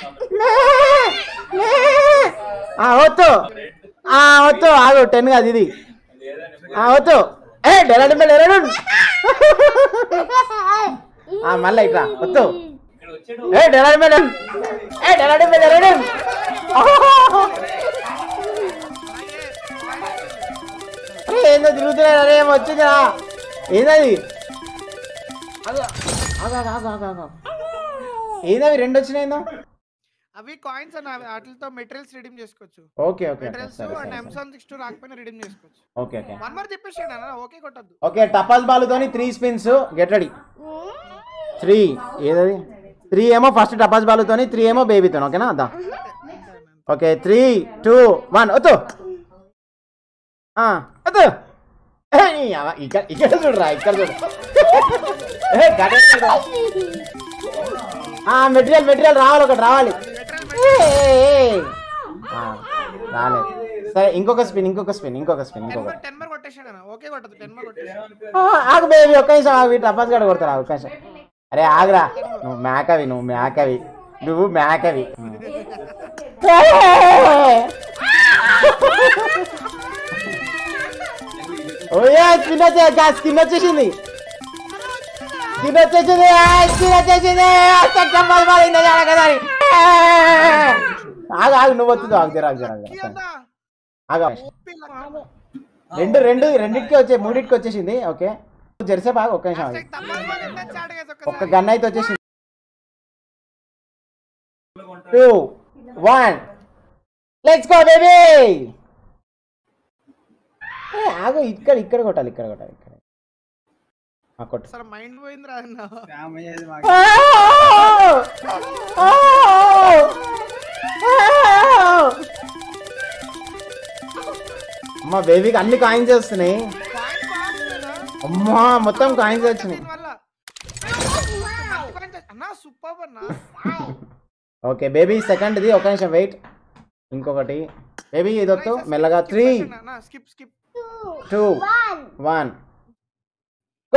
ఆ, వద్దు ఆ, వద్దు ఆగు టెన్ కాదు ఇది ఆ, వద్దు ఏ డెరడు డెరడు ఆ మళ్ళీ ఇట్లా వద్దు ఏ డెరడు డెరడు ఏ డెరడు డెరడు ఏందో తిరుగుతున్నాయి అరే ఏమో వచ్చిందా ఏందది ఆగు, ఆగు, ఆగు, ఆగు, ఆగు, ఆగు. ఏందవి రెండు వచ్చినాయిందో అవి కాయిన్స్ అని అవి వాటితో మెటీరియల్స్ రిడీమ్ చేసుకోవచ్చు ఓకే ఓకే ఓకే మెటీరియల్స్ సరే అండ్ సరే అమెజాన్ సిక్స్ టూ రాకపోయినా రిడీమ్ చేసుకోవచ్చు ఓకే ఓకే వన్ మర్ చెప్పేసాడు అన్న ఓకే కొట్టద్దు ఓకే టపాస్ బాలుతోని three spins get ready three ఏదది త్రీ ఏమో ఫస్ట్ టపాస్ బాలుతోని త్రీ ఏమో బేబీతో ఓకేనా అదా ఓకే త్రీ టూ వన్ వద్దు ఆ, వద్దు ఏ, నీ అవ- ఇక్కడ ఇక్కడ చూడరా ఇక్కడ చూడు ఏ, గడ్డ చూడు. ఆ మెటీరియల్ మెటీరియల్ రావాలి ఒకటి రావాలి ఏ, ఏ, ఏ. ఆ, రాలేదు సరే ఇంకొక స్పిన్ ఇంకొక స్పిన్ ఇంకొక స్పిన్ టెన్ ఇంకొక మర్ టెన్ మర్ కొట్టేసాడు అన్న ఓకే కొట్టదు టెన్ మర్ కొట్టేసాడు ఆ, ఆగు బేబీ ఒక్క నిమిషం ఆగు టపాస్ గడ కొడతారా ఒక్క నిమిషం అరే ఆగురా నువ్వు మేకవి నువ్వు మేకవి నువ్వు మేకవి ఓయే స్కిన్ వచ్చే స్కిన్ వచ్చేసింది స్కిన్ వచ్చేసింది స్కిన్ వచ్చేసింది అస్సలు టపాస్ మారింది జాడ కదా అని. ఆగు ఆగు నువ్వు వస్తుంది ఆగు జరా జరా ఈ జరా అన్న ఆగు ఓపీ లక్క. రెండు రెండు రెండింటికి వచ్చే మూడింటికి వచ్చేసింది ఓకే జెర్సే బాగా ఒక్క నిమిషం ఆగు. Hashtag తమ్ముడు బాగా టచ్ ఆడగేసి ఒక్క ఒక్కసారి. గన్ అయితే వచ్చేసింది two one let's go baby ఆగు ఇక్కడ ఇక్కడ కొట్టాలి ఇక్కడ కొట్టాలి ఇక్కడ ఆ, కొట్టు అసలు మైండ్ పోయింది రా అన్న అమ్మా బేబీకి అన్ని కాయిన్స్ వస్తున్నాయి Coins బాగుంది అన్న. అమ్మా మొత్తం కాయిన్స్ వచ్చినాయి దీనివల్ల. మంచి coins వచ్చి- అన్న సూపర్ అన్న ఓకే బేబీ సెకండ్ది ఒక నిమిషం వెయిట్ ఇంకొకటి బేబీ ఇదొద్దు మెల్లగా three skip skip two one go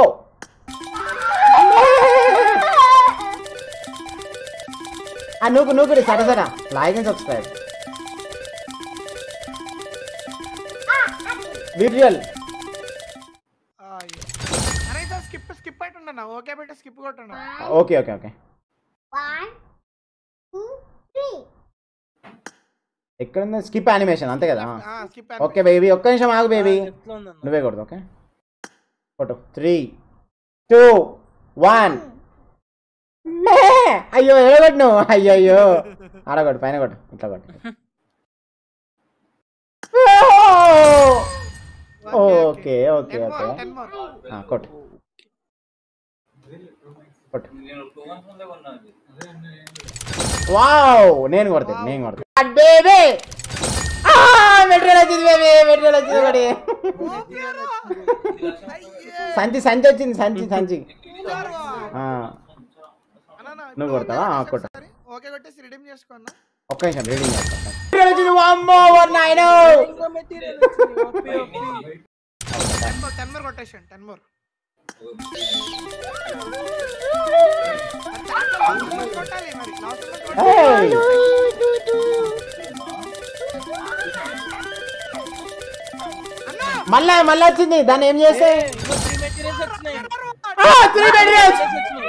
ఆ నూకు నూకుడి సరే సరే లైక్ అండ్ సబ్స్క్రైబ్ విజువల్ అరే సార్ స్కిప్ స్కిప్ అయితుండన్న ఓకే పెట్టి స్కిప్ కొట్టండి okay okay okay One, two, three. ఎక్కడ ఉంది స్కిప్ యానిమేషన్ అంతే కదా స్కిప్ ఓకే బేబీ ఒక్క నిమిషం ఆగు బేబీ నువ్వే కొడదు ఓకే కొట్టు త్రీ టూ వన్ అయ్యో ఎడగొట్టు నువ్వు అయ్యో అయ్యో ఆడగొట్టు పైన కొట్టు ఇట్లా కొట్టు okay okay okay ten more ఆ, కొట్టు కొట్టు వావ్ నేను కొడతాను నేను కొడతాను బేబీ మెటీరియల్ వచ్చింది బేబీ మెటీరియల్ వచ్చింది ఒకటి సంచి సంచి వచ్చింది సంచి సంచి ఆ, నువ్వు కొడతావా? ఆ, కొట్టు. ఓకే కొట్టేసి రిడీమ్ చేసుకో అన్న ఒక్క నిమిషం రీడింగ్ చేస్తాను మెటీరియల్ వచ్చింది వామ్మో one nine ten more ten more కొట్టేసాను టెన్ మోర్ కొట్టాలి మరి లాస్ట్ ఏయ్ మళ్ళా మళ్ళా వచ్చింది దాన్ని ఏం చేస్తే three materials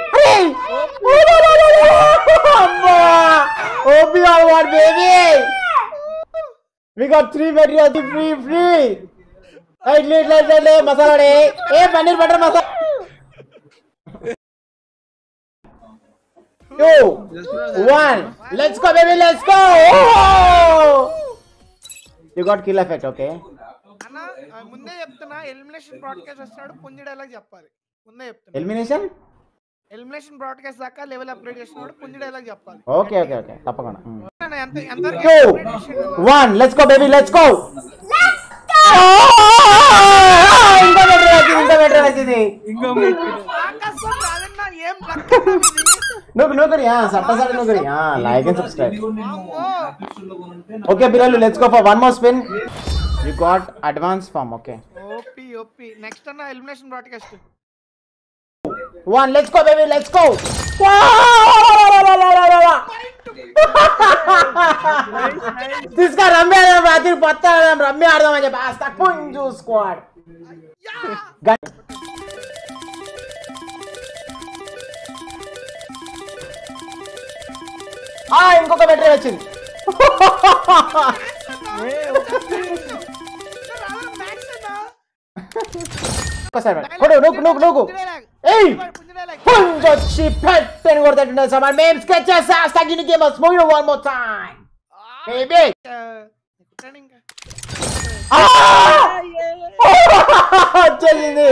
OP what baby we got three materials free free idli ఇట్లా ఇట్లా ఇట్లా masala day a paneer butter masala two one let's go baby let's go you got kill effect okay అన్న ఆ, ముందే చెప్తున్నా ఎలిమినేషన్ బ్రాడ్కాస్ట్ వస్తాడు పుంజి డైలాగ్ చెప్పాలి ముందే చెప్తున్నా ఎలిమినేషన్ ఎలిమినేషన్ బ్రాడ్కాస్ట్ దాకా లెవెల్ అప్గ్రేడ్ చేసినప్పుడు పుంజి డైలాగ్ చెప్పాలి ఓకే ఓకే ఓకే తప్పకుండా అన్న, ఎంత ఎంతవరకు టూ upgrade చేసిండు అన్న? One let's go baby let's go ఇంకో మెటీరియల్ వచ్చింది ఇంకో మెటీరియల్ వచ్చింది ఆకాశం రాదన్న, ఏం లక్ అన్న ఇది? నువ్వు నువ్వురి సట్టసారి నువ్వురి లైక్ అండ్ సబ్స్క్రైబ్ వామ్మో. ఓకే పిల్లలు let's go for one more spin you got advance form okay OP OP next అన్న elimination broadcast one let's go baby let's go తీసుకో రమ్య ఆడదాం రాత్రి కొత్త ఆడదాం రమ్య ఆడదాం అని చెప్పి ఆస్తా పుంజు స్క్వాడ్ యా ఆ ఇంకొక బ్యాటరీ వచ్చింది ఒక్కసారి కొడు నువ్వు నువ్వు నువ్వు ఏయ్ పుంజు వచ్చి పెట్టని కొడతాడు సార్ మేము స్కెచ్ చేస్తా తగ్గిన game movie one more time baby వచ్చేసింది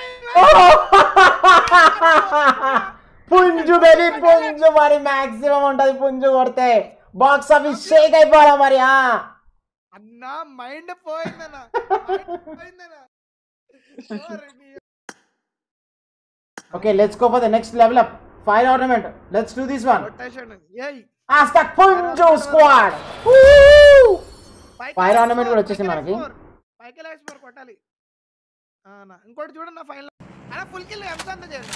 పుంజు బేబీ పుంజు మరి మాక్సిమం ఉంటది పుంజు కొడితే బాక్స్ ఆఫీస్ షేక్ అయిపోవాలా మరి ఆ అన్నా మైండ్ పోయిందన్నా పోయిందన్నా okay let's go for the next level up fire ornament let's do this one కొట్టేసాడు ఏయ్ ఆస్తా పుంజు స్క్వాడ్ పైకి Fire లాగేసి ornament కూడా పోరు, వచ్చేసింది పైకి మనకి. లాగేసి పోరు. పైకి లాగేసి పోరు, కొట్టాలి ఆ, నా. ఇంకోటి చూడండి నా ఫైనల్ అలా ఫుల్ కిల్ ఎంత అంత చేయండి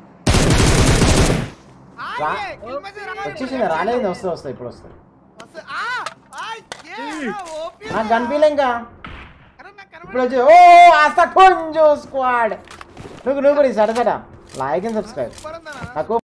ఆ, రా. ఏ, kill message రాలేదు. వచ్చేసింది రాలేదు వస్తుంది వస్తుంది ఇప్పుడు వస్తుంది వస్తే- ఆ, ఆ, ఏ, ఆ, OP నాకు కనిపించలే ఇంకా అరే, నాకు ఇప్పుడు కనబడలేదు. వచ్చి ఓ ఆస్తా పుంజు స్క్వాడ్ నువ్వు నువ్వు కూడా సరే సరే లైక్ అండ్ సబ్స్క్రైబ్ సూపర్ ఉందన్నా. నాకు